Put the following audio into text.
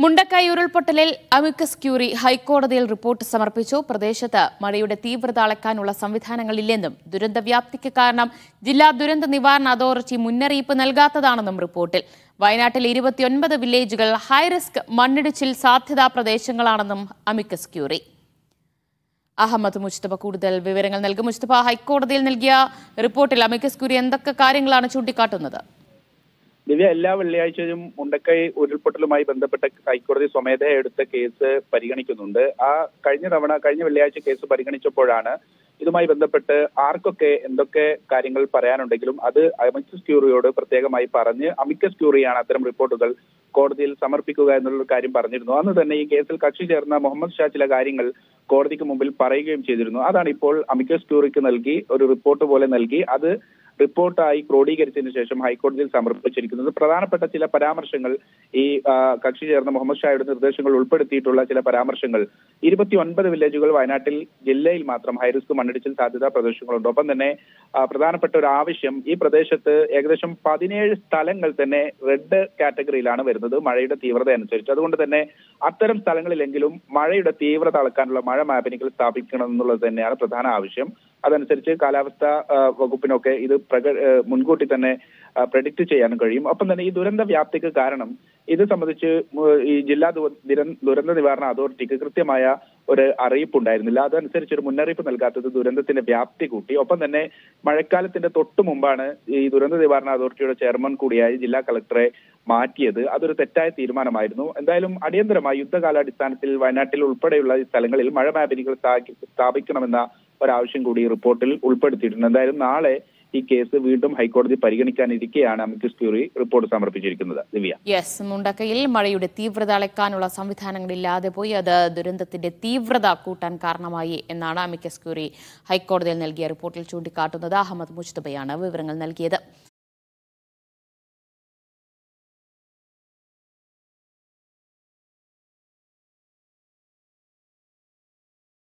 മുണ്ടക്കൈ ഉരുൾപൊട്ടലിൽ amicus curiae ഹൈക്കോടതിയിൽ report സമർപ്പിച്ചു പ്രദേശത്ത് മഴയുടെ തീവ്രത അളക്കാനുള്ള സംവിധാനങ്ങളില്ലെന്നും ദുരന്തവ്യാപ്തിക്ക് കാരണം ജില്ലാ ദുരന്ത നിവാരണ അതോറിറ്റി മുന്നറിയിപ്പ് നൽകാത്തതാണെന്നും റിപ്പോർട്ടിൽ വയനാട്ടിൽ ഇരുപത്തിയൊൻപത് വില്ലേജുകൾ ഹൈറിസ്ക് മണ്ണിടിച്ചിൽ സാധ്യതാ പ്രദേശങ്ങളാണെന്നും അമിക്കസ് ക്യൂറി അഹമ്മദ് മുസ്തഫ കൂടുതൽ വിവരങ്ങൾ നൽകും മുസ്തഫ ഹൈക്കോടതിയിൽ നൽകിയ റിപ്പോർട്ടിൽ അമിക്കസ് ക്യൂറി എന്തൊക്കെ കാര്യങ്ങളാണ് ചൂണ്ടിക്കാട്ടുന്നത് ദിവ്യ എല്ലാ വെള്ളിയാഴ്ചയും മുണ്ടക്കൈ ഉരുൾപൊട്ടലുമായി ബന്ധപ്പെട്ട ഹൈക്കോടതി സ്വമേധയ എടുത്ത കേസ് പരിഗണിക്കുന്നുണ്ട് ആ കഴിഞ്ഞ തവണ കഴിഞ്ഞ വെള്ളിയാഴ്ച കേസ് പരിഗണിച്ചപ്പോഴാണ് ഇതുമായി ബന്ധപ്പെട്ട് ആർക്കൊക്കെ എന്തൊക്കെ കാര്യങ്ങൾ പറയാനുണ്ടെങ്കിലും അത് അമിക്കസ് ക്യൂറിയോട് പ്രത്യേകമായി പറഞ്ഞ് അമിക്കസ് ക്യൂറിയാണ് അത്തരം റിപ്പോർട്ടുകൾ കോടതിയിൽ സമർപ്പിക്കുക എന്നുള്ള കാര്യം പറഞ്ഞിരുന്നു അന്ന് തന്നെ ഈ കേസിൽ കക്ഷി ചേർന്ന മുഹമ്മദ് ഷാ ചില കാര്യങ്ങൾ കോടതിക്ക് മുമ്പിൽ പറയുകയും ചെയ്തിരുന്നു അതാണ് ഇപ്പോൾ അമിക്കസ് ക്യൂറിക്ക് നൽകി ഒരു റിപ്പോർട്ട് പോലെ നൽകി അത് റിപ്പോർട്ടായി ക്രോഡീകരിച്ചതിന് ശേഷം ഹൈക്കോടതിയിൽ സമർപ്പിച്ചിരിക്കുന്നത് പ്രധാനപ്പെട്ട ചില പരാമർശങ്ങൾ ഈ ആ, കക്ഷി ചേർന്ന മുഹമ്മദ് ഷായുടെ നിർദ്ദേശങ്ങൾ ഉൾപ്പെടുത്തിയിട്ടുള്ള ചില പരാമർശങ്ങൾ ഇരുപത്തി ഒൻപത് വില്ലേജുകൾ വയനാട്ടിൽ ജില്ലയിൽ മാത്രം ഹൈറിസ്ക് മണ്ണിടിച്ചിൽ സാധ്യതാ പ്രദേശങ്ങളുണ്ട് ഒപ്പം തന്നെ ആ, പ്രധാനപ്പെട്ട ഒരു ആവശ്യം ഈ പ്രദേശത്ത് ഏകദേശം പതിനേഴ് സ്ഥലങ്ങൾ തന്നെ റെഡ് കാറ്റഗറിയിലാണ് വരുന്നത് മഴയുടെ തീവ്രത അനുസരിച്ച് അതുകൊണ്ട് തന്നെ അത്തരം സ്ഥലങ്ങളിലെങ്കിലും മഴയുടെ തീവ്രത അളക്കാനുള്ള മഴ മാപ്പിനുകൾ സ്ഥാപിക്കണം എന്നുള്ളത് തന്നെയാണ് പ്രധാന ആവശ്യം അതനുസരിച്ച് കാലാവസ്ഥ ആ, വകുപ്പിനൊക്കെ ഇത് പ്രക ആ, മുൻകൂട്ടി തന്നെ പ്രഡിക്റ്റ് ചെയ്യാനും കഴിയും ഒപ്പം തന്നെ ഈ ദുരന്ത വ്യാപ്തിക്ക് കാരണം ഇത് സംബന്ധിച്ച് മു- ഈ ജില്ലാ ദു- ദിരൻ- ദുരന്ത നിവാരണ അതോറിറ്റിക്ക് കൃത്യമായ ഒരു അറിയിപ്പ് ഉണ്ടായിരുന്നില്ല അതനുസരിച്ച് ഒരു മുന്നറിയിപ്പ് നൽകാത്തത് ദുരന്തത്തിന്റെ വ്യാപ്തി കൂട്ടി ഒപ്പം തന്നെ മഴക്കാലത്തിന്റെ തൊട്ടു മുമ്പാണ് ഈ ദുരന്ത നിവാരണ അതോറിറ്റിയുടെ ചെയർമാൻ കൂടിയായി ജില്ലാ കളക്ടറെ മാറ്റിയത് അതൊരു തെറ്റായ തീരുമാനമായിരുന്നു എന്തായാലും അടിയന്തരമായി യുദ്ധകാലാടിസ്ഥാനത്തിൽ വയനാട്ടിൽ ഉൾപ്പെടെയുള്ള ഈ സ്ഥലങ്ങളിൽ മഴ മാപിനികൾ സ്ഥാപിക്കണമെന്ന ഒരാവശ്യം കൂടി ഈ റിപ്പോർട്ടിൽ ഉൾപ്പെടുത്തിയിട്ടുണ്ട് എന്തായാലും നാളെ ഈ കേസ് വീണ്ടും ഹൈക്കോടതി പരിഗണിക്കാനിരിക്കെയാണ് അമിക്കസ് ക്യൂറി റിപ്പോർട്ട് സമർപ്പിച്ചിരിക്കുന്നത് ദിവ്യ യെസ് മുണ്ടക്കയിൽ മഴയുടെ തീവ്രത അളക്കാനുള്ള സംവിധാനങ്ങളില്ലാതെ പോയി അത് ദുരന്തത്തിന്റെ തീവ്രത കൂട്ടാൻ കാരണമായി എന്നാണ് അമിക്കസ് ക്യൂറി ഹൈക്കോടതിയിൽ നൽകിയ റിപ്പോർട്ടിൽ ചൂണ്ടിക്കാട്ടുന്നത് അഹമ്മദ് മുജ്തബയാണ് വിവരങ്ങൾ നൽകിയത്